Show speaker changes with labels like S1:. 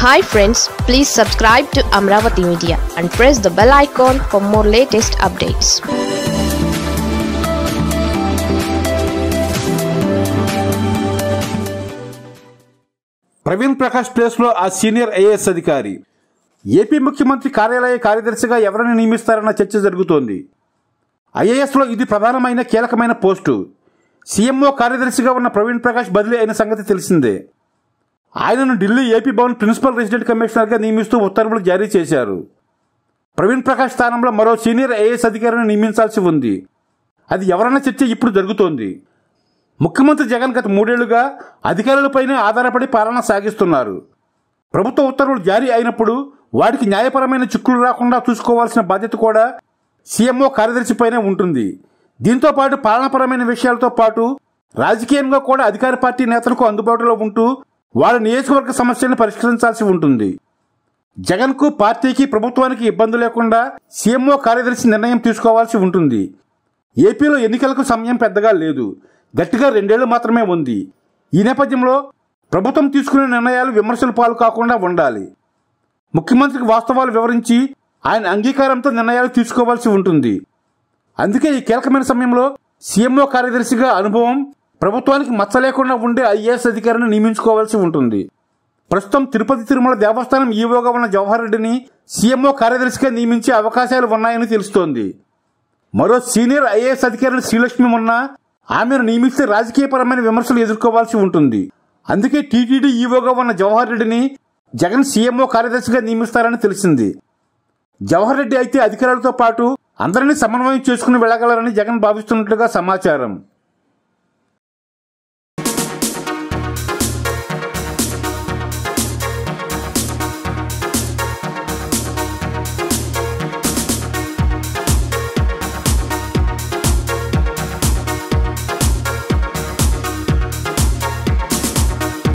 S1: hi friends please subscribe to Amaravati media and press the bell icon for more latest updates
S2: Praveen Prakash place లో ఆ senior IAS అధికారి AP ముఖ్యమంత్రి కార్యాలయ కార్యదర్శిగా ఎవరిని నియమిస్తారన్న చర్చ జరుగుతోంది ఐఏఎస్ లో ఇది ప్రధానమైన కీలకమైన పోస్టు సీఎంఓ కార్యదర్శిగా ఉన్న ప్రవీణ్ ప్రకాష్ బదిలీ అయిన సంగతి తెలిసిందే ఆయనను Delhi AP Bhavan principal resident కమిషనర్గా నియమిస్తూ ఉత్తర్వులు జారీ చేశారు ప్రవీణ్ ప్రకాష్ స్థానంలో మరో సీనియర్ ఐఏఎస్ అధికారిని నియమించాల్సి ఉంది అది ఎవరన్న చర్చ ఇప్పుడు జరుగుతోంది ముఖ్యమంత్రి జగన్ గత మూడేళ్లుగా అధికారులపైనే ఆధారపడి పాలన సాగిస్తున్నారు ప్రభుత్వ ఉత్తర్వులు జారీ అయినప్పుడు వాటికి న్యాయపరమైన చిక్కులు రాకుండా చూసుకోవాల్సిన బాధ్యత కూడా సీఎంఓ కార్యదర్శిపైనే ఉంటుంది దీంతో పాటు పాలనాపరమైన విషయాలతో పాటు రాజకీయంగా కూడా అధికార పార్టీ నేతలకు అందుబాటులో ఉంటూ వారి నియోజకవర్గ సమస్యలను పరిష్కరించాల్సి ఉంటుంది జగన్కు పార్టీకి ప్రభుత్వానికి ఇబ్బంది లేకుండా సీఎంఓ కార్యదర్శి నిర్ణయం తీసుకోవాల్సి ఉంటుంది ఏపీలో ఎన్నికలకు సమయం పెద్దగా లేదు గట్టిగా రెండేళ్లు మాత్రమే ఉంది ఈ నేపథ్యంలో ప్రభుత్వం తీసుకునే నిర్ణయాలు విమర్శల పాలు కాకుండా ఉండాలి ముఖ్యమంత్రికి వాస్తవాలు వివరించి ఆయన అంగీకారంతో నిర్ణయాలు తీసుకోవాల్సి ఉంటుంది అందుకే ఈ కీలకమైన సమయంలో సీఎంఓ కార్యదర్శిగా అనుభవం ప్రభుత్వానికి మచ్చ లేకుండా ఉండే ఐఏఎస్ అధికారిని నియమించుకోవాల్సి ఉంటుంది ప్రస్తుతం తిరుపతి తిరుమల దేవస్థానం ఈవోగా ఉన్న జవహర్ రెడ్డిని సీఎంఓ కార్యదర్శిగా నియమించే అవకాశాలు ఉన్నాయని తెలుస్తోంది మరో సీనియర్ ఐఏఎస్ అధికారి శ్రీలక్ష్మి ఉన్నా ఆమెను నియమిస్తే రాజకీయపరమైన విమర్శలు ఎదుర్కోవాల్సి ఉంటుంది అందుకే టీటీడీ ఈవోగా ఉన్న జవహర్ రెడ్డిని జగన్ సీఎంఓ కార్యదర్శిగా నియమిస్తారని తెలిసింది జవహర్ రెడ్డి అయితే అధికారులతో పాటు అందరినీ సమన్వయం చేసుకుని వెళ్ళగలరని జగన్ భావిస్తున్నట్లుగా సమాచారం